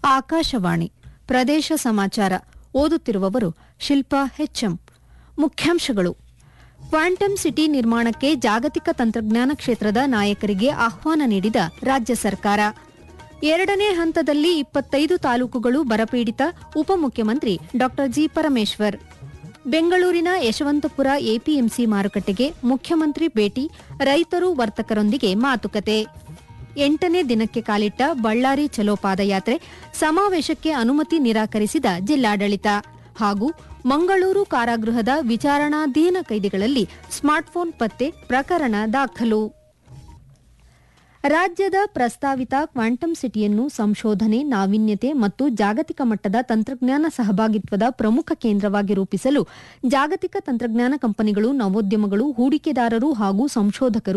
ಆಕಾಶವಾಣಿ ಪ್ರದೇಶ ಸಮಾಚಾರ ಓದುತ್ತಿರುವವರು ಶಿಲ್ಪಾ ಹೆಚ್ಎಂ ಮುಖ್ಯಾಂಶಗಳು ಕ್ವಾಂಟಮ್ ಸಿಟಿ ನಿರ್ಮಾಣಕ್ಕೆ ಜಾಗತಿಕ ತಂತ್ರಜ್ಞಾನ ಕ್ಷೇತ್ರದ ನಾಯಕರಿಗೆ ಆಹ್ವಾನ ನೀಡಿದ ರಾಜ್ಯ ಸರ್ಕಾರ ಎರಡನೇ ಹಂತದಲ್ಲಿ ಇಪ್ಪತ್ತೈದು ತಾಲೂಕುಗಳು ಬರಪೀಡಿತ ಉಪಮುಖ್ಯಮಂತ್ರಿ ಡಾ ಜಿ ಪರಮೇಶ್ವರ್ ಬೆಂಗಳೂರಿನ ಯಶವಂತಪುರ ಎಪಿಎಂಸಿ ಮಾರುಕಟ್ಟೆಗೆ ಮುಖ್ಯಮಂತ್ರಿ ಭೇಟಿ ರೈತರು ವರ್ತಕರೊಂದಿಗೆ ಮಾತುಕತೆ ಎಂಟನೇ ದಿನಕ್ಕೆ ಕಾಲಿಟ್ಟ ಬಳ್ಳಾರಿ ಚಲೋ ಪಾದಯಾತ್ರೆ ಸಮಾವೇಶಕ್ಕೆ ಅನುಮತಿ ನಿರಾಕರಿಸಿದ ಜಿಲ್ಲಾಡಳಿತ ಹಾಗೂ ಮಂಗಳೂರು ಕಾರಾಗೃಹದ ವಿಚಾರಣಾಧೀನ ಕೈದಿಗಳಲ್ಲಿ ಸ್ಮಾರ್ಟ್ಫೋನ್ ಪತ್ತೆ ಪ್ರಕರಣ ದಾಖಲು ರಾಜ್ಯದ ಪ್ರಸ್ತಾವಿತ ಕ್ವಾಂಟಮ್ ಸಿಟಿಯನ್ನು ಸಂಶೋಧನೆ ನಾವೀನ್ಯತೆ ಮತ್ತು ಜಾಗತಿಕ ಮಟ್ಟದ ತಂತ್ರಜ್ಞಾನ ಸಹಭಾಗಿತ್ವದ ಪ್ರಮುಖ ಕೇಂದ್ರವಾಗಿ ರೂಪಿಸಲು ಜಾಗತಿಕ ತಂತ್ರಜ್ಞಾನ ಕಂಪನಿಗಳು ನವೋದ್ಯಮಗಳು ಹೂಡಿಕೆದಾರರು ಹಾಗೂ ಸಂಶೋಧಕರು